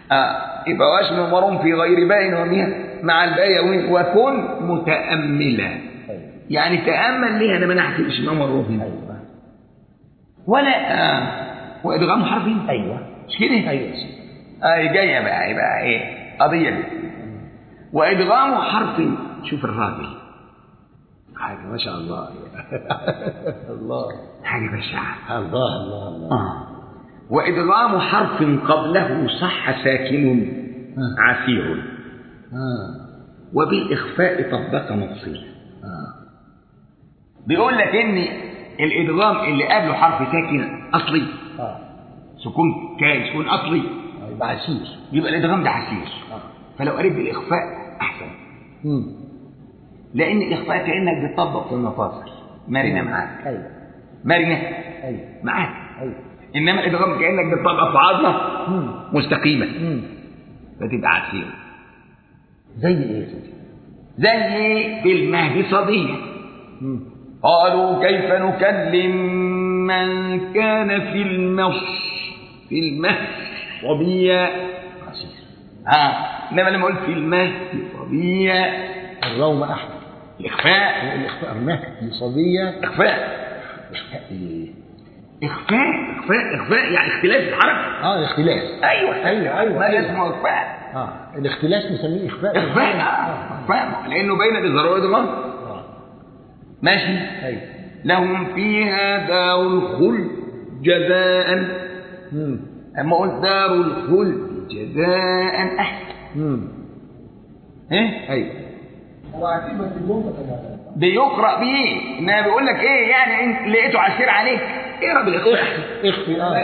آه يبقى واسم ومر في غير باين ومها مع الباء وكن متأملا ايوه يعني تأمل ليه أنا منعت اسم ومر هنا ايوه ولا آه وإدغام حرفي ايوه مش كده؟ ايوه يا سيدي. آه جاية بقى يبقى إيه قضية دي وإدغام حرف شوف الراجل حاجه ما شاء الله الله حاجة بشعة الله الله الله آه. وإدغام حرف قبله صح ساكن آه. عسير اه وبالإخفاء طبق مفصيل اه بيقول لك إن الإدغام اللي قبله حرف ساكن أصلي اه سكون كان سكون أصلي يبقى عسير يبقى الإدغام ده عسير اه فلو قريت بالإخفاء أحسن امم لأن الإخفاء كأنك بتطبق في المفاصل مرنة معاك ايوه مرنة ايوه معاك ايوه إنما الإدغام كأنك بتطبق في عظمة امم مستقيمة امم فتبقى عسير زي ايه يا سيدي؟ زي في المهد صبية امم قالوا كيف نكلم من كان في المص في المهد صبيا عسير ها انما لما قلت في المهد صبيا الروم احمد الاخفاء والاخفاء المهدي صبيه اخفاء اخفاء ايه؟ اخفاء اخفاء اخفاء يعني اختلاف الحركه اه الاختلاس ايوه أيوة، أيوة، ما ده أيوة. اسمه اخفاء اه الاختلاس نسميه اخفاء اخفاء اه اخفاء لانه بين الاظهار والادغام اه ماشي ايوه لهم فيها دار الخلد جزاء امم اما قلت دار الخلد جزاء احسن امم ايه ايوه بيقرا بيه انما بيقول لك ايه يعني انت لقيته عسير عليك اقرا بالاخفاء اخفي اه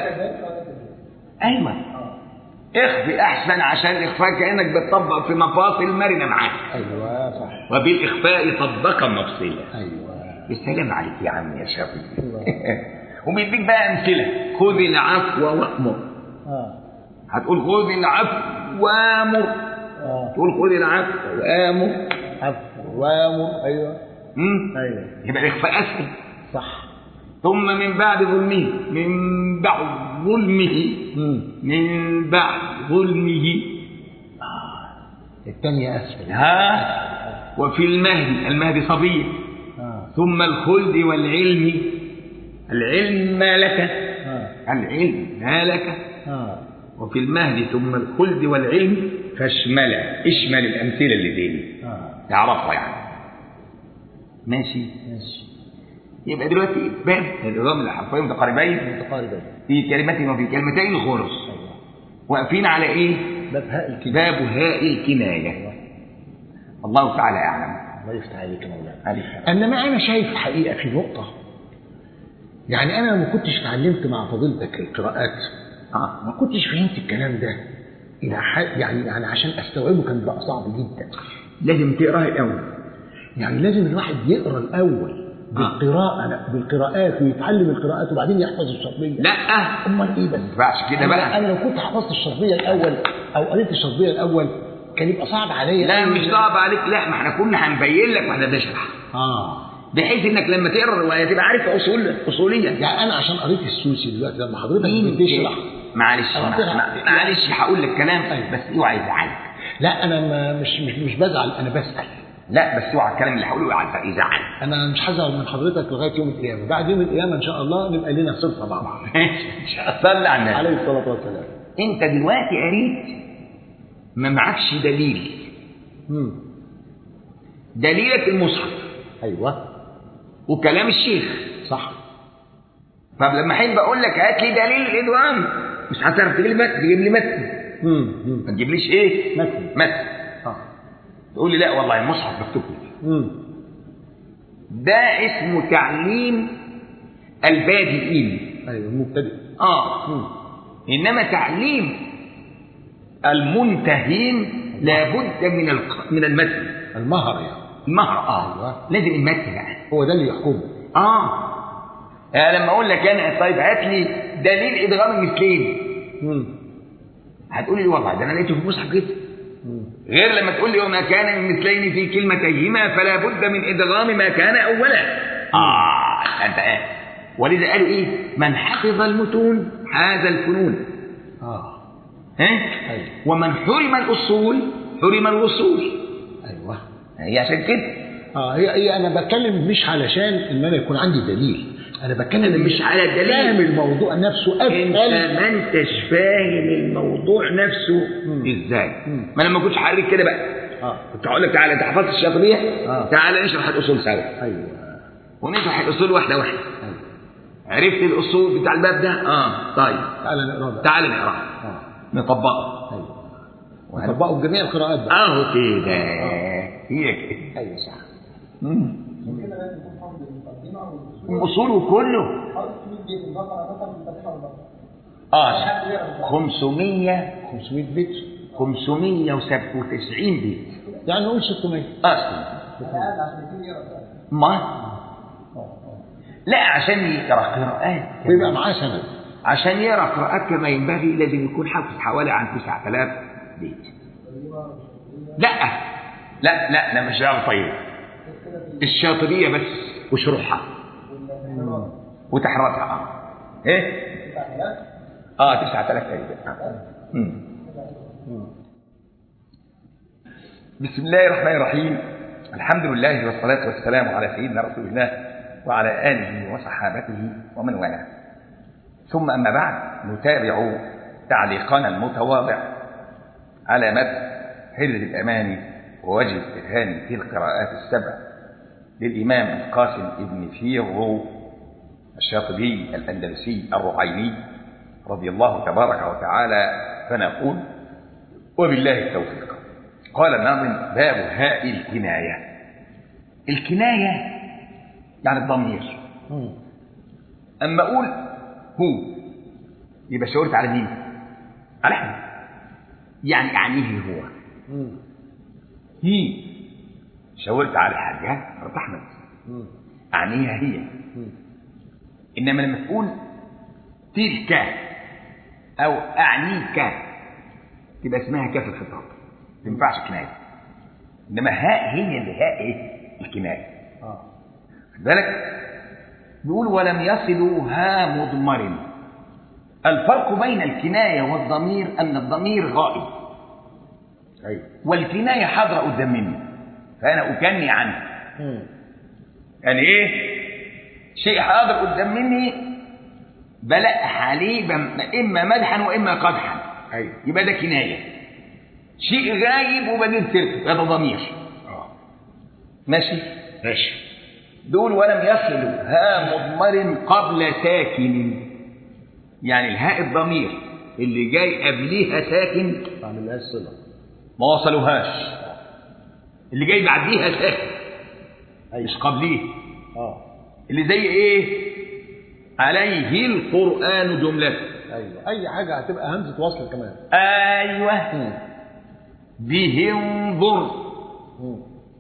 ايوه اخفي احسن عشان الاخفاء كانك بتطبق في مفاصل مرنه معاك ايوه صح وبالاخفاء طبقا مفصلا ايوه بالسلام عليك يا عم يا شافي الله. وبيديك بقى امثله خذ العفو وامر اه هتقول خذ العفو وامر اه تقول خذ العفو وامر عفو وامر ايوه مم؟ ايوه يبقى الاخفاء اسهل صح ثم من بعد ظلمه من بعد ظلمه امم من بعد ظلمه الثانية اسفل ها وفي المهد المهد صبي اه ثم الخلد والعلم العلم ما لك اه العلم ما لك اه وفي المهد ثم الخلد والعلم فاشمل اشمل الامثله اللي دي اه تعرفها يعني ماشي ماشي يبقى دلوقتي باب النظام الحرفين متقاربين متقاربة في كلمة وفي كلمتين خلص ايوه واقفين على ايه باب هاء الكتاب باب هاء الكناية ايوه الله تعالى أعلم الله يفتح عليك يا مولانا عليك انما انا شايف حقيقه في نقطه يعني انا ما كنتش اتعلمت مع فضيلتك القراءات آه. ما كنتش فهمت الكلام ده الى حد يعني يعني عشان استوعبه كان بقى صعب جدا لازم تقراه الأول يعني لازم الواحد يقرا الاول بالقراءه بالقراءات ويتعلم القراءات وبعدين يحفظ الشرطيه لا امال ايه بس ما ينفعش كده أنا- بقى انا لو كنت حفظت الشرطيه الاول او قريت الشرطيه الاول كان يبقى صعب عليا لا أوي. مش صعب عليك لا ما احنا كنا هنبين لك واحنا بنشرح اه بحيث انك لما تقرا الروايه تبقى عارف اصول اصوليا يعني انا عشان قريت السوسي دلوقتي لما حضرتك بتشرح معلش أو مع- تقرأ. مع- معلش هقول لك كلام أيوة. بس اوعى يزعلك لا انا ما مش مش مش بزعل انا بسال لا بس اوعى الكلام اللي هقوله يزعل يزعل انا مش هزعل من حضرتك لغايه يوم القيامه بعد يوم القيامه ان شاء الله نبقى لنا صفه مع بعض صلى على النبي عليه الصلاه والسلام انت دلوقتي قريت ما معكش دليل امم دليلك المصحف ايوه وكلام الشيخ صح طب لما احب اقول لك هات لي دليل الادغام مش هتعرف تجيب لي متن تجيب لي متن امم امم ما تجيبليش ايه متن متن اه تقول لي لا والله المصحف مكتوب لي امم ده اسمه تعليم البادئين ايوه المبتدئ اه امم انما تعليم المنتهين لابد من الق... من المتن المهر يعني المهر اه أيوة. لازم المتن بقى هو ده اللي يحكمه اه يعني لما اقول لك انا طيب هات لي دليل ادغام المثلين امم هتقول لي والله ده انا لقيته في المصحف كده امم غير لما تقول لي وما كان من مثلين في كلمتيهما فلا بد من ادغام ما كان اولا اه انت ايه ولذا قالوا ايه من حفظ المتون حاز الفنون اه ها أيوة. ومن حرم الاصول حرم الوصول ايوه هي عشان كده اه هي هي انا بتكلم مش علشان ان انا يكون عندي دليل انا بتكلم مش على الدليل. فاهم الموضوع نفسه انت افهم ما انتش فاهم الموضوع نفسه مم. ازاي مم. ما انا ما كنتش حريك كده بقى اه كنت هقول لك تعالى انت حفظت الشاطبيه آه. تعالى نشرح الاصول سوا ايوه ونشرح الاصول واحده واحده ايوه عرفت الاصول بتاع الباب ده اه طيب تعالى نقرا بقى تعالى نقراه اه نطبقه ايوه نطبقه بجميع القراءات بقى اهو كده هي كده ايوه صح مم. اصوله كله اه 500 500 بيت 597 بيت يعني نقول 600 اصلا ما لا عشان يقرا قراءات ويبقى معاه سند عشان يقرا قراءات كما ينبغي لازم يكون حافظ حوالي عن 9000 بيت لا لا لا لا مش دعوه طيب الشاطبيه بس وشروحها وتحريرها اه ايه اه 9000 تقريبا آه. مم. بسم الله الرحمن الرحيم الحمد لله والصلاة والسلام على سيدنا رسول الله وعلى آله وصحابته ومن والاه ثم أما بعد نتابع تعليقنا المتواضع على متن حرز الأمان ووجه الإرهان في القراءات السبع للإمام القاسم ابن فيرو الشاطبي الأندلسي الرعيني رضي الله تبارك وتعالى فنقول وبالله التوفيق قال الناظم باب هاء الكناية الكناية يعني الضمير مم. أما أقول هو يبقى شاورت على مين؟ على أحمد يعني أعنيه هو مم. هي شاورت على حاجة مرات أحمد مم. أعنيها هي مم. إنما لما تقول تلك أو أعنيك تبقى اسمها كاف الخطاب ما تنفعش كناية إنما هاء هي اللي هاء إيه؟ الكناية اه خد بالك بيقول ولم يصلوا ها مضمر الفرق بين الكناية والضمير أن الضمير غائب ايوه والكناية حاضرة قدام مني فأنا أكني عنه مم. يعني إيه شيء حاضر قدام مني بلقح عليه بم- إما مدحا وإما قدحا ايوه يبقى ده كناية شيء غايب وبعدين سرت هذا ضمير اه ماشي ماشي دول ولم يصلوا ها مضمر قبل ساكن يعني الهاء الضمير اللي جاي قبليها ساكن اعمل لها الصله ما وصلوهاش اللي جاي بعديها ساكن ايوه مش قبليه اه اللي زي ايه عليه القرآن جملة ايوه اي حاجه هتبقى همزه وصل كمان ايوه مم. به انظر مم.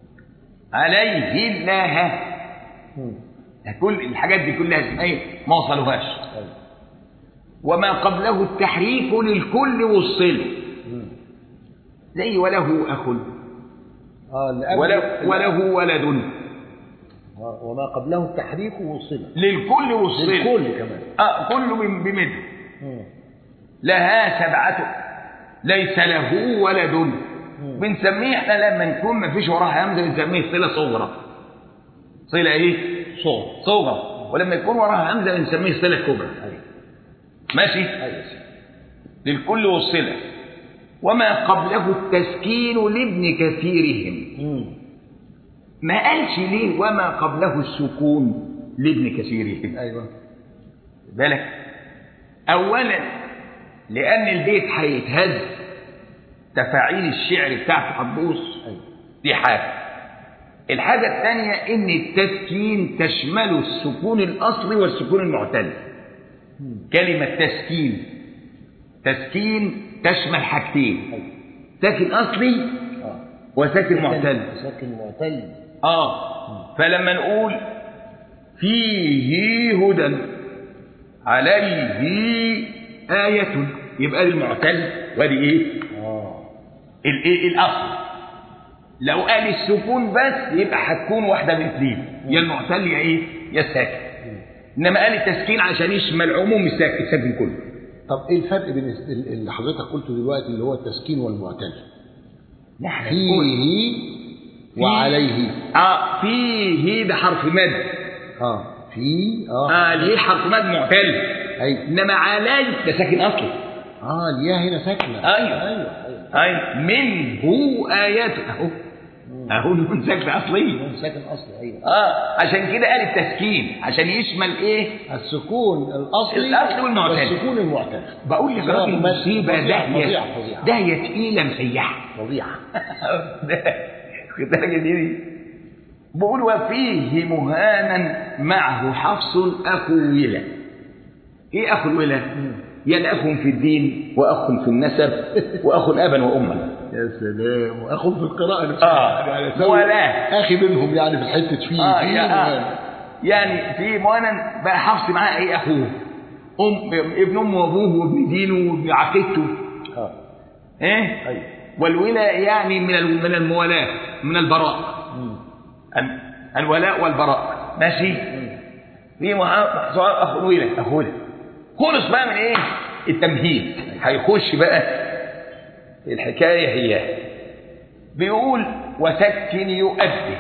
عليه الله مم. كل الحاجات دي كلها اسمها ايه ما وصلوهاش ايوه وما قبله التحريف للكل والصل مم. زي وله أخ اه اللي قبل- وله, وله ولد آه، وما قبله التحريك والصله للكل والصل للكل كمان آه كله بم- بمثل مم. لها سبعة ليس له ولد بنسميه احنا لما نكون ما فيش وراها همزه بنسميه صله صغرى صله ايه صوت صغرى ولما يكون وراها همزه بنسميه صله كبرى ايوه ماشي ايوه للكل والصله وما قبله التسكين لابن كثيرهم مم. ما قالش ليه وما قبله السكون لابن كثيرهم ايوه بالك اولا لان البيت هيتهز تفاعيل الشعر بتاعته هتبوظ ايوه دي حاجه الحاجه الثانيه ان التسكين تشمل السكون الاصلي والسكون المعتل مم. كلمه تسكين تسكين تشمل حاجتين ايوه ساكن اصلي اه وساكن معتل ساكن معتل اه فلما نقول فيه هدى عليه آية يبقى دي المعتل وادي ايه؟ اه الايه الاصل لو قال السكون بس يبقى هتكون واحده من اثنين يا المعتل يا ايه؟ يا الساكن انما قال التسكين عشان يشمل عموم الساكن الساكن كله طب ايه الفرق بين ال- اللي حضرتك قلته دلوقتي اللي هو التسكين والمعتل لا احنا بنقول فيه وعليه اه فيه ده حرف مد اه في اه اه ليه حرف مد معتل ايوه انما علي ده ساكن اصلي اه الياء هنا ساكنه أيوة. ايوه ايوه اي منه ايات اهو اهو نون ساكنه اصليه هو ساكن اصلي ايوه اه عشان كده قال التسكين عشان يشمل ايه السكون الاصلي الأصلي والمعتل. والسكون المعتل بقول لك راجل فظيعة، مصيبه فظيعة، داهيه فظيعة، فظيعة. داهيه تقيله مسيحه فظيعه خد بالك يا ديني بقول وفيه مهانا معه حفص اخو ولا ايه اخو الولا يعني اخ في الدين واخ في النسب واخ ابا واما يا سلام واخو في القراءه نفسها آه. يعني أسوي ولا. اخي منهم يعني في الحته فيه اه فيه يا مهانة. آه. يعني في مهانا بقى حفص معاه ايه اخوه ام ابن امه وابوه وابن دينه وابن عقيدته اه ايه ايوه والولاء يعني من ال- من الموالاه من البراء مم. ال- الولاء والبراء ماشي في محمد اخو ولا اخو ولا خلص بقى من ايه التمهيد هيخش بقى الحكايه هي بيقول وسكن يؤدي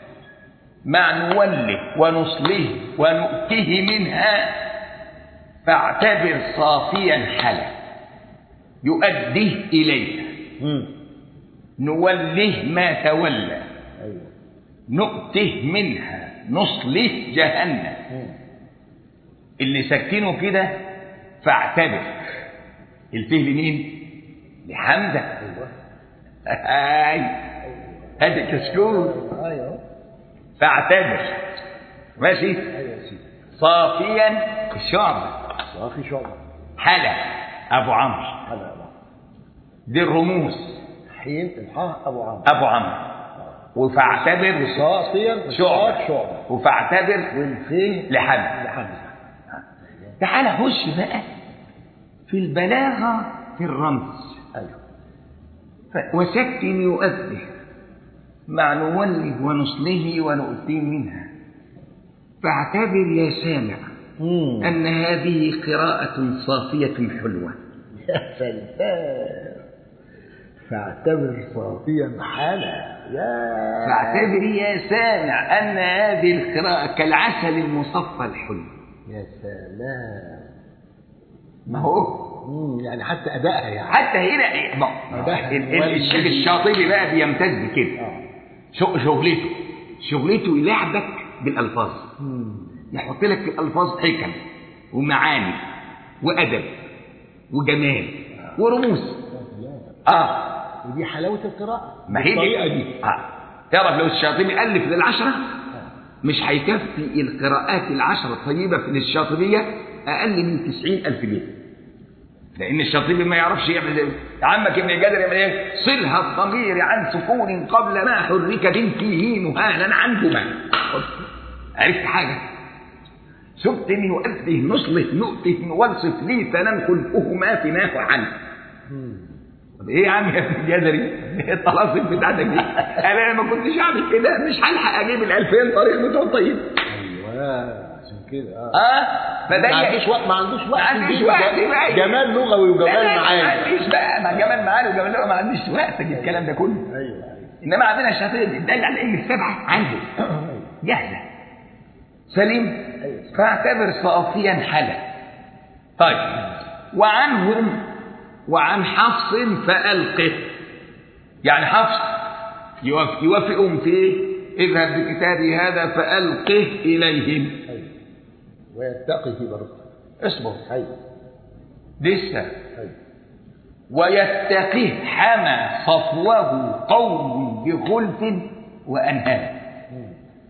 مع نوله ونصله ونؤته منها فاعتبر صافيا حلا يؤديه اليها مم. نوله ما تولى ايوه نؤته منها نصله جهنم مم. اللي ساكتينه كده فاعتبر الفه لمين لحمزه ايوه اي هذا كشكول ايوه فاعتبر ماشي ايوه يا سيدي صافيا الشعب صافي شعبه حلا ابو عمرو هلا لا دي الرموز حين الحاء ابو عمرو ابو عمرو وفاعتبر صافيا شعبة شعبه وفاعتبر والفيه لحمزه لحمزه تعال خش بقى في البلاغة في الرمز ايوه ف- وسكن يؤده مع نوله ونصله ونؤتيه منها فاعتبر يا سامع مم. أن هذه قراءة صافية حلوة يا سلام فاعتبر صافيا حالا يا فاعتبر يا سامع أن هذه القراءة كالعسل المصفى الحلو يا سلام ما هو مم. يعني حتى ادائها يعني حتى هنا ما- أداها ال- ال- الشيخ الشاطبي بقى بيمتاز بكده اه شغ- شغلته شغلته يلعبك بالألفاظ مم. يحط لك في الألفاظ حكم ومعاني وأدب وجمال ورموز اه ودي حلاوه القراءه ما هي الطريقه دي آه. تعرف لو الشاطبي ألف للعشرة مش هيكفي القراءات العشرة الطيبة في الشاطبية أقل من تسعين ألف بيت لأن الشاطبي ما يعرفش يعمل زي عمك ابن الجدر يعمل إيه؟ صلها الضمير عن سكون قبل ما حرك بنته مهانا عنهما عرفت حاجة سبت يؤدي نصله نؤته والصف لي فلن خلفهما فناه عنه مم. طب ايه يا عم يا ابن الجزري ايه الطلاسم بتاعتك دي انا ما كنتش اعمل كده مش هلحق اجيب ال 2000 طريق بتوع طيب ايوه عشان كده اه اه فده ما عندوش وقت ما عندوش وقت ما عنديش يجيب وقت جمال- بقى جمال لغوي لا، لا، وجمال ما معاني عنديش بقى ما جمال معاني وجمال لغة ما عنديش وقت اجيب الكلام ده كله ايوه ايوه انما عندنا الشاطئ بيدل على ان السبعه عنده جاهزه سليم أيوة. فاعتبر صافيا حلا طيب وعنهم وعن حفص فألقه يعني حفص يوافق يوافقهم في إيه؟ اذهب بكتابي هذا فألقه إليهم ايوه ويتقي برضه اصبر ايوه لسه ايوه ويتقيه حمى صفوه قوم بخلف وأنهار مم.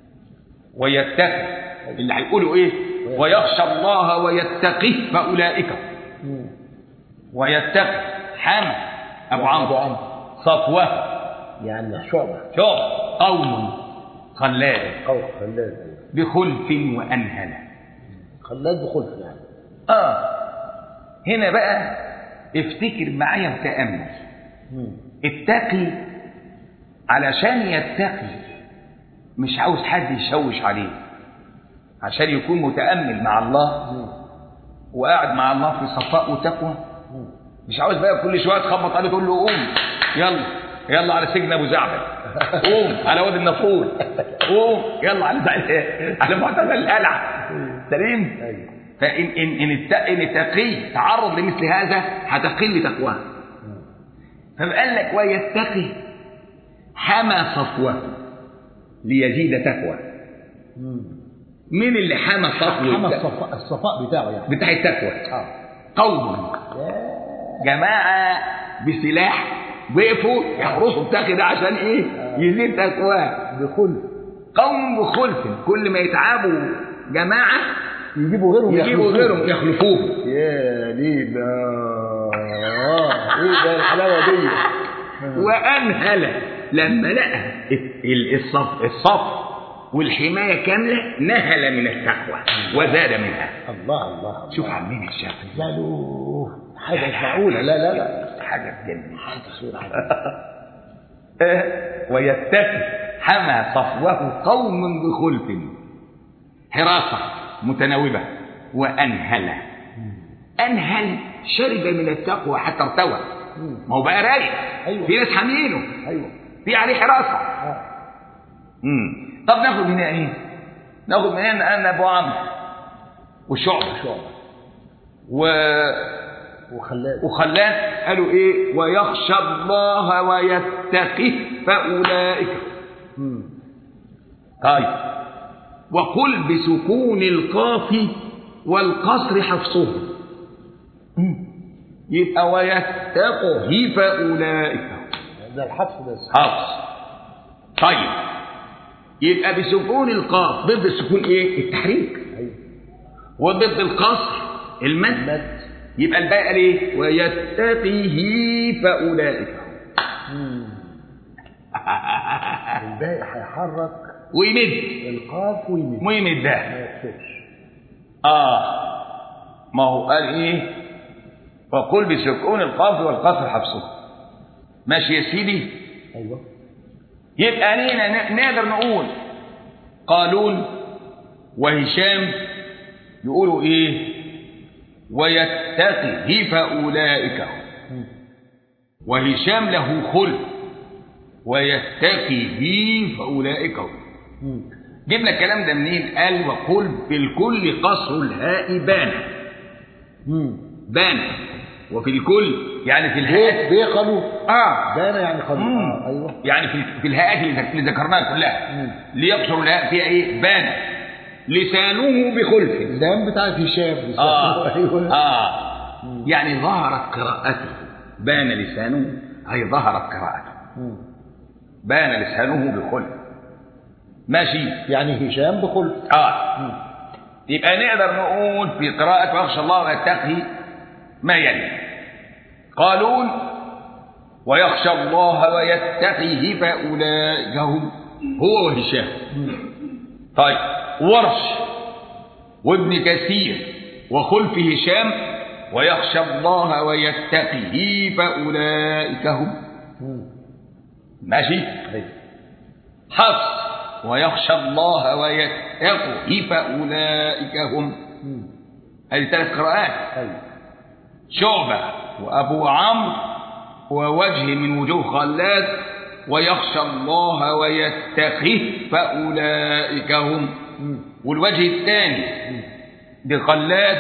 ويتقي اللي هيقولوا ايه ويخشى الله ويتقيه فأولئك مم. ويتقي حمى أبو عمرو أبو عمرو. صفوه يعني شعبة شوف قوم خلاد قول خلاد أيوة. بخلف وأنهلة خلاد بخلف يعني آه هنا بقى افتكر معايا وتأمل مم. اتقي علشان يتقي مش عاوز حد يشوش عليه عشان يكون متأمل مع الله مم. وقاعد مع الله في صفاء وتقوى مش عاوز بقى كل شويه تخبط عليه تقول له قوم يلا يلا على سجن ابو زعبل قوم على وادي النافور قوم يلا على على معتمد القلعه سليم ايوه فان ان ان الت- ان التقي تعرض لمثل هذا هتقل تقواه فقال لك ويتقي حمى صفوه ليزيد تقوى مين اللي حمى صفوه حمى الصفاء الصفاء بتاعه يعني بتاع التقوى اه قوم جماعة بسلاح وقفوا يحرسوا التقي ده عشان ايه يزيد تقواه بخلف قوم بخلف كل ما يتعبوا جماعة يجيبوا غيرهم يجيبوا يخلفوه. غيرهم يخلفوه يا ليه ده ايه ده الحلاوه دي وأنهل لما لقى ال- الصف الصف والحماية كاملة نهل من التقوى وزاد منها الله الله شوف عمنا الشافعي لا له حاجه مش معقوله لا لا لا حاجة تجنن حاجه صورة حاجه ويتقي حمى صفوه قوم بخلف حراسة متناوبة وأنهل أنهل شرب من التقوى حتى ارتوى ما هو بقى رايق أيوة. في ناس حامينه ايوه في عليه حراسة اه مم. طب ناخد هنا ايه ناخد من هنا أن أبو عمرو وشعبة شعبة و... وخلاه وخلان قالوا ايه ويخشى الله ويتقه فأولئك مم. طيب وقل بسكون القاف والقصر حفصه يبقى ويتقه فأولئك ده الحبس بس حفص طيب يبقى بسكون القاف ضد السكون ايه التحريك ايوه وضد القصر المد مد يبقى الباقي قال ايه ويتقه فأولئك مم. الباقي هيحرك ويمد القاف ويمد ويمد ده ما يكسرش اه ما هو قال ايه وقل بسكون القاف والقصر حبسه ماشي يا سيدي ايوه يبقى لينا ن- نقدر نقول قالون وهشام يقولوا ايه ويتقي فأولئك هم. مم. وهشام له خلق ويتقي فأولئك هم. مم. جبنا الكلام ده منين قال وقل بالكل قصر الهاء بان مم. بان وفي الكل يعني في الهاء بيه قالوا اه بان يعني قالوا مم. آه. ايوه يعني في في الهاءات اللي ذك- اللي ذكرناها كلها مم. ليقصر الهاء فيها ايه بان لسانه بخلف اللام بتاعت هشام اه ايوه اه يعني ظهرت قراءته بان لسانه اي ظهرت قراءته مم. بان لسانه بخلف ماشي يعني هشام بخلف اه مم. يبقى نقدر نقول في قراءة ويخشى الله ويتقي ما يلي قالون ويخشى الله ويتقيه فأولئك هم هو وهشام طيب ورش وابن كثير وخلف هشام ويخشى الله ويتقيه فأولئك هم مم. ماشي ايوه حفص ويخشى الله ويتقه فأولئك هم مم. هذه ثلاث قراءات ايوه شعبة وأبو عمرو ووجه من وجوه خلاد ويخشى الله ويتقه فأولئك هم مم. والوجه الثاني بخلاد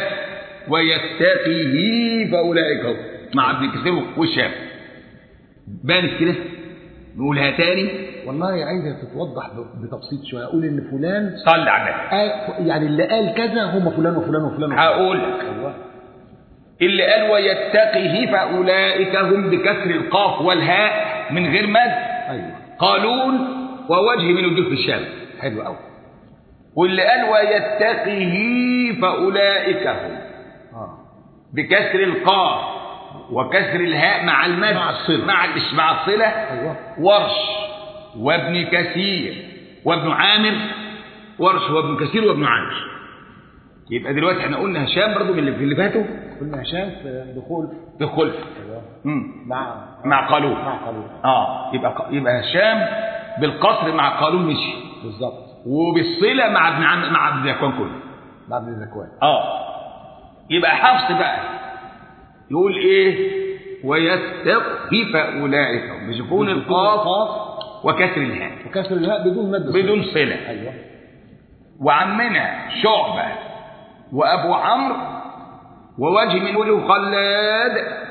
ويتقه فأولئك هم مع ابن كثير والشام بانت كده نقولها تاني والله عايزه تتوضح ب- بتبسيط شويه اقول ان فلان صلي على النبي قال يعني اللي قال كذا هم فلان وفلان وفلان وفلان. هقول لك ايوه اللي قال ويتقه فأولئك هم بكسر القاف والهاء من غير مد ايوه قالون ووجه من وجوه الشام حلو قوي واللي قال ويتقه فأولئك هم اه بكسر القاف وكسر الهاء مع المد مع الصلة. مع مش مع الصلة ايوه ورش وابن كثير وابن عامر ورش وابن كثير وابن عامر يبقى دلوقتي احنا قلنا هشام برضو من اللي في اللي فاتوا قلنا هشام في دخول بخلف ايوه مم. مع مع قالون مع قانون اه يبقى يبقى هشام بالقصر مع قالون مشي بالظبط وبالصله مع ابن عم مع ابن ذكوان كله مع ابن زكوان اه يبقى حفص بقى يقول ايه ويستخف اولئك بسكون القاف وكسر الهاء وكسر الهاء بدون مد الصلة. بدون صله ايوه وعمنا شعبة وأبو عمرو ووجه من وجه خلاد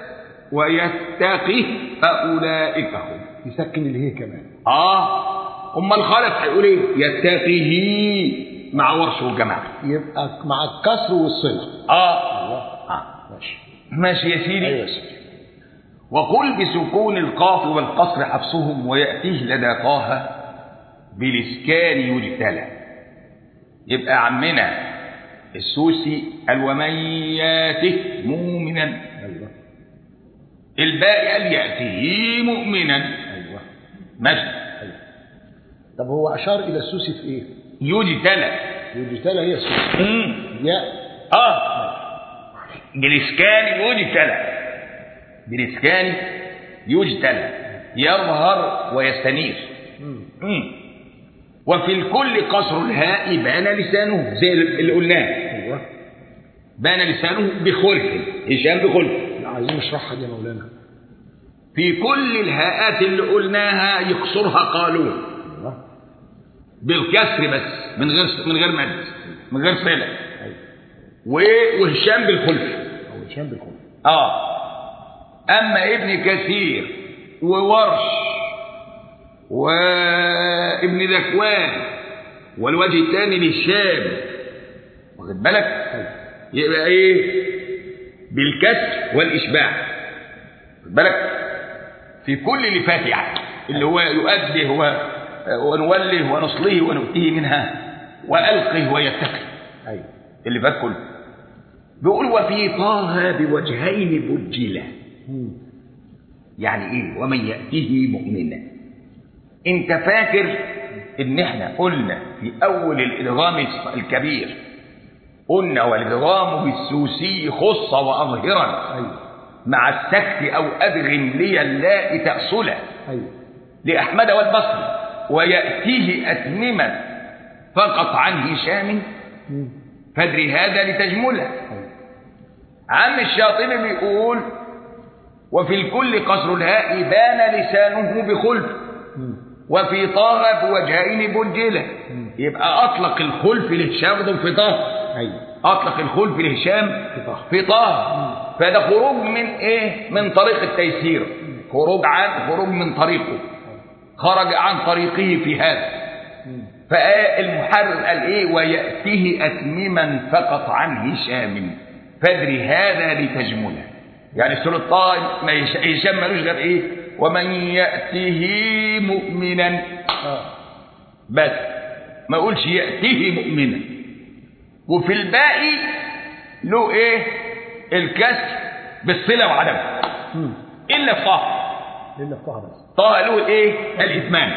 ويتقي فأولئك هم يسكن الهي كمان آه أما الخلف هيقول إيه يتقيه مع ورش والجماعة يبقى مع الكسر والصله آه. ايوه آه ماشي ماشي يا سيدي ايوه يا سيدي وقل بسكون القاف والقصر حفصهم ويأتيه لدى طه بالإسكان يجتلى يبقى عمنا السوسي قال ومن ياته مؤمنا ايوه الباقي قال يأتيه مؤمنا ايوه ماشي ايوه طب هو اشار الى السوسي في ايه؟ يجتلى يجتلى هي السوسي مم. ياء اه بالإسكان يجتلى بالإسكان يجتلى يظهر ويستنير مم. مم. وفي الكل قصر الهاء بان لسانه زي اللي قلناه ايوه بان لسانه بخلف هشام بخلف لا، عايزين نشرحها دي يا مولانا في كل الهاءات اللي قلناها يقصرها قالون ايوه بالكسر بس من غير من غير مد من غير صله ايوه و- وهشام بالخلف او هشام بالخلف اه اما ابن كثير وورش وابن ذكوان والوجه الثاني للشام واخد بالك ايوه يبقى ايه بالكسر والاشباع واخد بالك في كل اللي فات يعني اللي هو يؤدي هو ونوله ونصله ونؤتيه منها والقه ويتقي ايوه اللي فات كله بيقول وفي طه بوجهين بجلا مم. يعني ايه ومن يأتيه مؤمنا انت فاكر ان احنا قلنا في اول الادغام الكبير قلنا والادغام بالسوسي خص واظهرا ايوه مع السكت او ادغم لي اللاء تأصلا ايوه لأحمد والبصري ويأتيه أتمما فقط عن هشام مم. فادري هذا لتجمله ايوه عم الشاطبي بيقول وفي الكل قصر الهاء بان لسانه بخلف مم. وفي طه بوجهين بجلة يبقى أطلق الخلف لهشام في طه ايوه أطلق الخلف لهشام في طه. في طه فده خروج من إيه من طريق التيسير خروج عن خروج من طريقه خرج عن طريقه في هذا مم. فالمحرر قال ايه ويأتيه أتمما فقط عن هشام فادري هذا لتجمله يعني سورة طه ما يش- هشام ملوش غير ايه ومن يأته مؤمنا اه بس ما يقولش يأته مؤمنا وفي الباقي له ايه الكسر بالصلة وعدمها مم. إلا في طه الا في طه بس طه له ايه الإتمام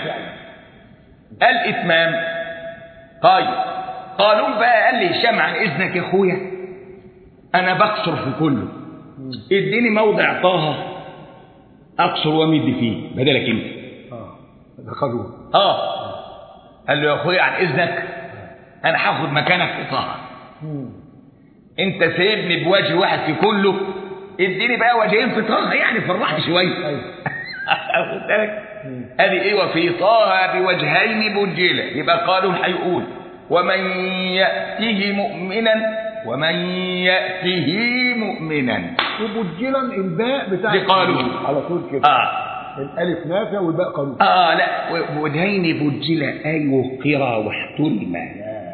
الإتمام طيب قالون بقى قال لي هشام عن إذنك يا أخويا أنا بقصر في كله اديني موضع طه أقصر وأمد فيه بدلك أنت اه دخلوه آه قال له يا أخويا عن إذنك أنا هاخد مكانك في طه مم. أنت سايبني بوجه واحد في كله اديني بقى وجهين في طه يعني فرحني شوية ايوه واخد بالك ادي ايه وفي طه بوجهين بجلة يبقى قالوا هيقول ومن يأته مؤمنا ومن يأته مؤمنا وبجلا الباء بتاع دي قالون. على طول كده اه الالف نافع والباء قانون اه لا وجهين بجلة اي وقرا واحترما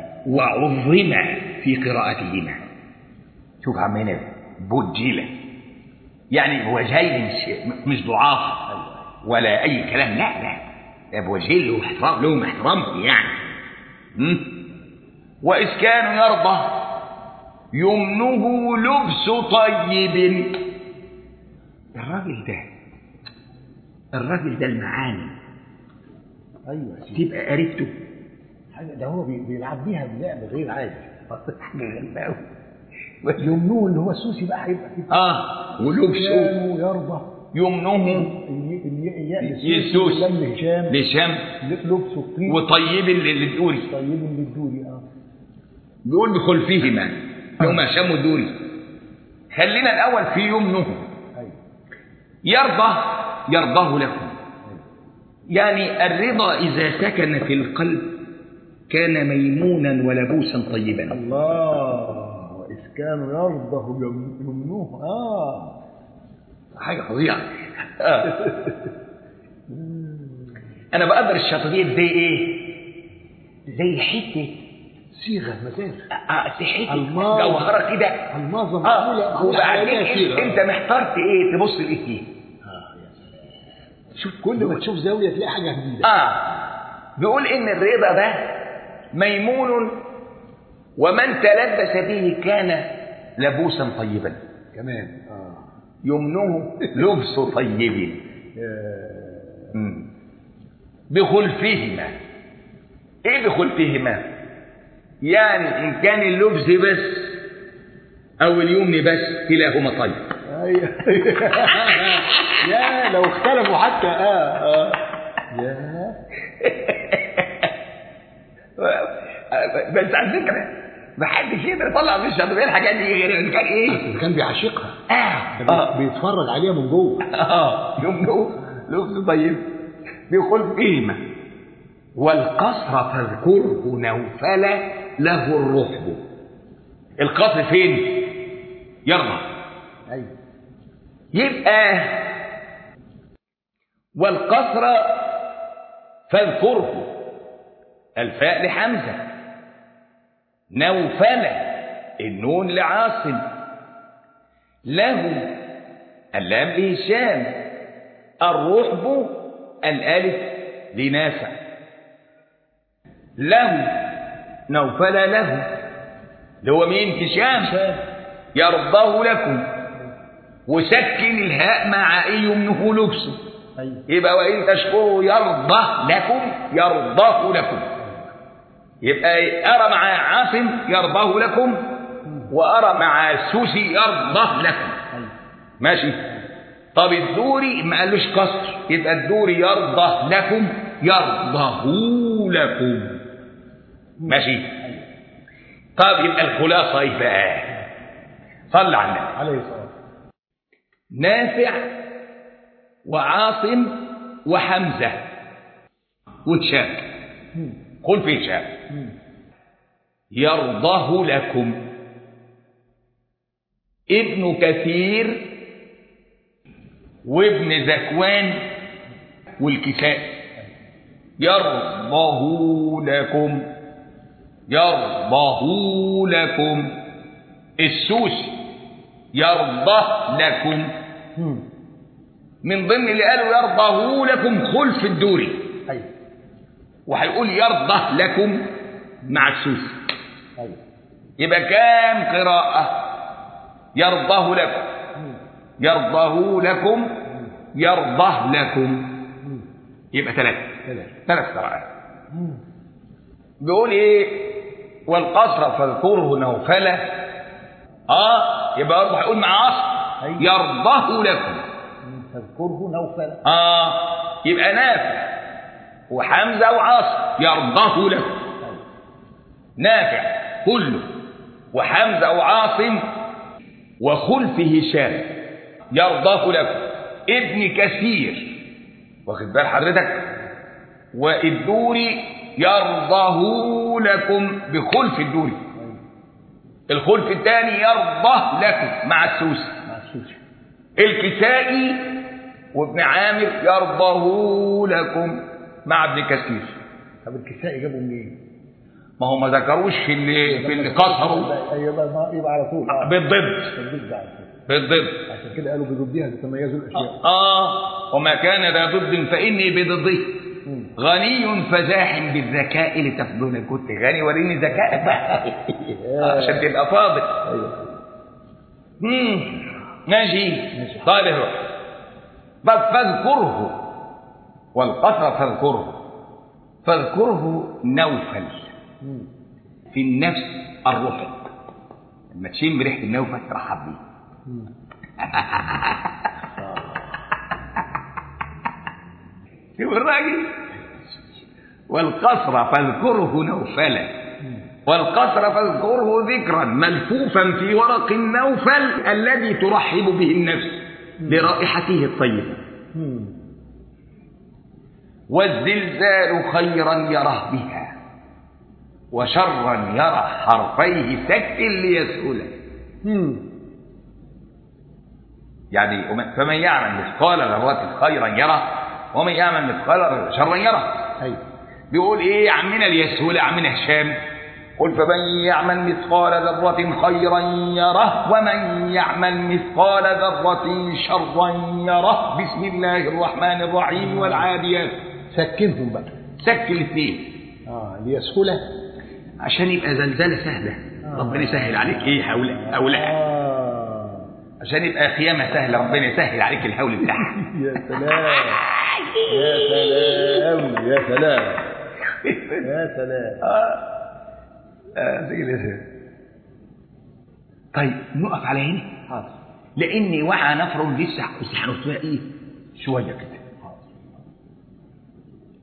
وعظما في قراءتهما شوف عم هنا بجلة يعني وجهين مش مش ضعاف ولا اي كلام لا لا ده بوجهين له احترام لهم احترامهم يعني م? وإذ كانوا يرضى يمنه لبس طيب الراجل ده الراجل ده المعاني ايوه يا سيدي. تبقى قريبته حاجه ده هو بي- بيلعب بيها بلعب غير عادي حاجه غريبه قوي يمنوه اللي هو السوسي بقى هيبقى كده اه ولبسه كانوا يرضى يمنه الي- الي- الياء للسوسي يسوس واللام لهشام لشام لبسه الطين وطيب طيب للدوري للدوري اه بيقول بخلفهما يوم هشام ودوري خلينا الأول في يمنه ايوه يرضى يرضاه لكم يعني الرضا إذا سكن في القلب كان ميمونا ولبوسا طيبا الله واسكان يرضه يم- يمنوه اه حاجة فظيعة آه. أنا بقدر الشطرية زي إيه؟ زي حتة صيغه مسافه آه زي حتة الماظ. جوهرة كده الماظه معموله اه معمولة وبعدين حواليها صيغة. انت انت محتار في ايه تبص لايه آه يا سلام. شوف كل ما تشوف زاويه تلاقي حاجه جديده اه بيقول ان الرضا ده ميمون ومن تلبس به كان لبوسا طيبا كمان اه يمنه لبس طيب آه. مم. بخلفهما ايه بخلفهما يعني ان كان اللبس بس او اليمن بس كلاهما طيب ايوه يا لو اختلفوا حتى اه اه يا بس على فكره ما حدش يقدر يطلع من الشاطبيه الحاجات دي غير ان كان ايه اللي كان بيعشقها اه ده اه بي- بيتفرج عليها من جوه اه يمنه لبس طيب بخلفهما والقصر فاذكره نوفل له الرحب القصر فين يرضى ايوه يبقى والقصر فاذكره الفاء لحمزة نوفل النون لعاصم له اللام لهشام الرحب الألف لنافع له نوفل له اللي هو مين هشام يرضاه لكم وسكن الهاء مع ايه يمنه لبسه ايوه يبقى وان تشكروا يرضى لكم يرضاه لكم يبقى ارى مع عاصم يرضاه لكم وارى مع سوسي يرضاه لكم ايوه ماشي طب الدوري ما قالوش كسر يبقى الدوري يرضى لكم يرضاه لكم ماشي طب يبقى الخلاصه ايه بقى صلى على النبي عليه الصلاه نافع وعاصم وحمزة وهشام قل في هشام يرضاه لكم ابن كثير وابن زكوان والكساء يرضاه لكم يرضاه لكم السوسي يرضى لكم من ضمن اللي قالوا يرضاه لكم خلف الدوري ايوه وهيقول يرضى لكم مع السوسي ايوه يبقى كام قراءة يرضاه لكم يرضاه لكم يرضاه لكم يبقى ثلاثة ثلاثة. ثلاث قراءات بيقول ايه والقصر فاذكره نوفلة اه يبقى برضه هيقول مع عصر أيوة. يرضاه لكم تذكره نوفل اه يبقى نافع وحمزة وعاصم يرضاه لكم نافع كله وحمزة وعاصم وخلف هشام يرضاه لكم ابن كثير واخد بال حضرتك والدوري يرضاه لكم بخلف الدوري الخلف الثاني يرضاه لكم مع السوسي مع السوسي الكسائي وابن عامر يرضاه لكم مع ابن كثير طب الكسائي جابوا منين؟ ما هم ما ذكروش في اللي في اللي قصروا يبقى ما يبقى على طول اه بالضد بالضد على طول بالضد عشان كده قالوا بضدها تتميزوا الاشياء اه وما كان ذا ضد فاني بضده مم. غني فزاح بالذكاء لتفضل كنت غني وريني ذكائك بقى آه، عشان تبقى فاضل ايوه مم. ماشي ماشي. طيب اهو بس فاذكره والقصر فاذكره فاذكره نوفل مم. في النفس الرفق لما تشم ريحه النوفل ترحب بيه مم. شوف الراجل والقصر فاذكره نوفلا والقصر فاذكره ذكرا ملفوفا في ورق النوفل الذي ترحب به النفس برائحته الطيبة مم. والزلزال خيرا يره بها وشرا يرى حرفيه سكت ليسهل مم. يعني ومن- فمن يعمل مثقال ذرة خيرا يره ومن يعمل مثقال شرا يره أيوة بيقول ايه يا عمنا ليسهل يا عمنا هشام قل فمن يعمل مثقال ذرة خيرا يره ومن يعمل مثقال ذرة شرا يره بسم الله الرحمن الرحيم والعاديات سكنهم بقى سك الاثنين اه ليسهل عشان يبقى زلزلة سهلة آه. ربنا يسهل عليك ايه هول هولها آه. عشان يبقى قيامة سهلة ربنا يسهل عليك الهول بتاعها يا سلام يا سلام يا سلام يا سلام آه. آه زي كده. طيب نقف على هنا حاضر لان وعى نفر لسه بس هنقف فيها ايه شويه كده